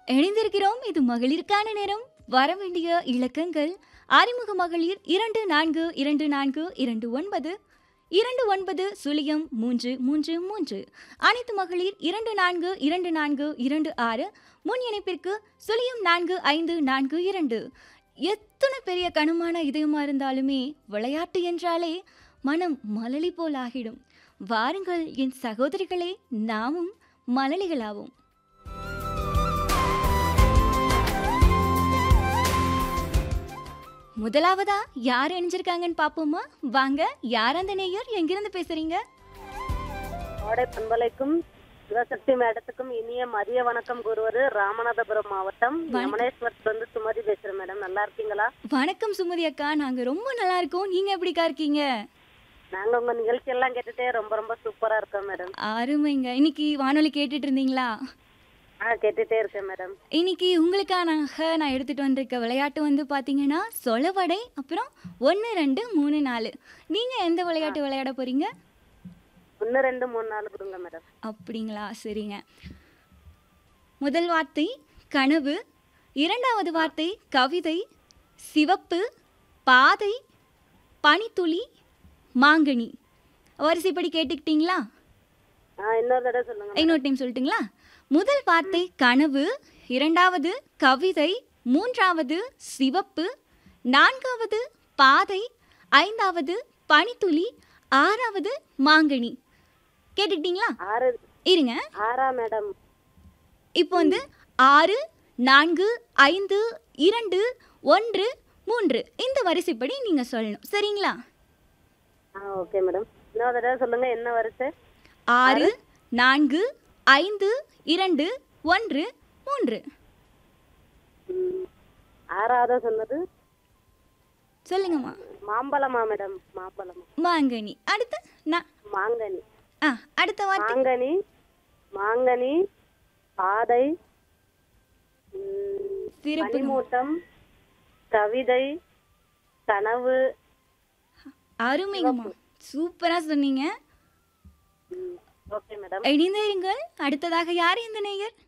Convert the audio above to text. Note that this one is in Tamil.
இணைந்திருக்கிறோம் இது மகளிருக்கான நேரம் வர வேண்டிய இலக்கங்கள் அறிமுக மகளிர் இரண்டு நான்கு இரண்டு நான்கு இரண்டு ஒன்பது இரண்டு ஒன்பது சுழியம் மூன்று மூன்று மூன்று அனைத்து மகளிர் இரண்டு நான்கு இரண்டு நான்கு இரண்டு ஆறு முன் இணைப்பிற்கு சுழியம் நான்கு ஐந்து நான்கு இரண்டு எத்தனை பெரிய கனமான இதயமா இருந்தாலுமே விளையாட்டு என்றாலே மனம் மலலி போல் ஆகிடும் வாருங்கள் என் சகோதரிகளே நாமும் மலலிகளாவோம் முதலாவதா யார் இணைஞ்சிருக்காங்கன்னு பாப்போமா வாங்க யார் அந்த நேயர் எங்கிருந்து பேசுறீங்க கோடை பண்பலைக்கும் சிவசக்தி மேடத்துக்கும் இனிய மதிய வணக்கம் கூறுவது ராமநாதபுரம் மாவட்டம் யமனேஸ்வரத்துல இருந்து சுமதி பேசுறேன் மேடம் நல்லா இருக்கீங்களா வணக்கம் சுமதி அக்கா நாங்க ரொம்ப நல்லா இருக்கோம் நீங்க எப்படிக்கா இருக்கீங்க நாங்க உங்க நிகழ்ச்சி எல்லாம் கேட்டுட்டே ரொம்ப ரொம்ப சூப்பரா இருக்கோம் மேடம் அருமைங்க இன்னைக்கு வானொலி கேட்டுட்டு இருந்தீங்களா ஆ கேட்டுட்டே இருக்கேன் மேடம் இன்னைக்கு உங்களுக்கானாக நான் எடுத்துட்டு வந்திருக்க விளையாட்டு வந்து பாத்தீங்கன்னா சொலவடை அப்புறம் ஒன்று ரெண்டு மூணு நாலு நீங்க எந்த விளையாட்டு விளையாட போறீங்க ஒன்னு ரெண்டு மூணு நாலு கொடுங்க மேடம் அப்படிங்களா சரிங்க முதல் வார்த்தை கனவு இரண்டாவது வார்த்தை கவிதை சிவப்பு பாதை பனித்துளி மாங்கனி வரிசைப்படி கேட்டுக்கிட்டீங்களா ஆ இன்னொரு தடவை சொல்லுங்க இன்னொரு டைம் சொல்லட்டுங்களா முதல் வார்த்தை கனவு இரண்டாவது கவிதை மூன்றாவது சிவப்பு நான்காவது பாதை ஐந்தாவது பனித்துளி ஆறாவது மாங்கனி கேட்டுக்கிட்டீங்களா ஆறு இருங்க ஆறா மேடம் இப்போ வந்து ஆறு நான்கு ஐந்து இரண்டு ஒன்று மூன்று இந்த வரிசைப்படி நீங்கள் சொல்லணும் சரிங்களா ஆ ஓகே மேடம் இன்னொரு தடவை சொல்லுங்க என்ன வரிசை ஆறு நான்கு ஐந்து இரண்டு ஒன்று மூன்று ம், ஆறாவதா சொன்னது சொல்லுங்கம்மா மாம்பழமா மேடம் மாம்பழமா மாங்கனி அடுத்து நான் மாங்கனி ஆ அடுத்த வார்த்தை மாங்கனி மாங்கனி பாதை ம், சிறப்பு பனிமூட்டம் கவிதை கனவு அருமைங்கம்மா சூப்பரா சொன்னீங்க ம், ஓகே மேடம் இணைந்திருங்கள் அடுத்ததாக யார் இந்த நேயர்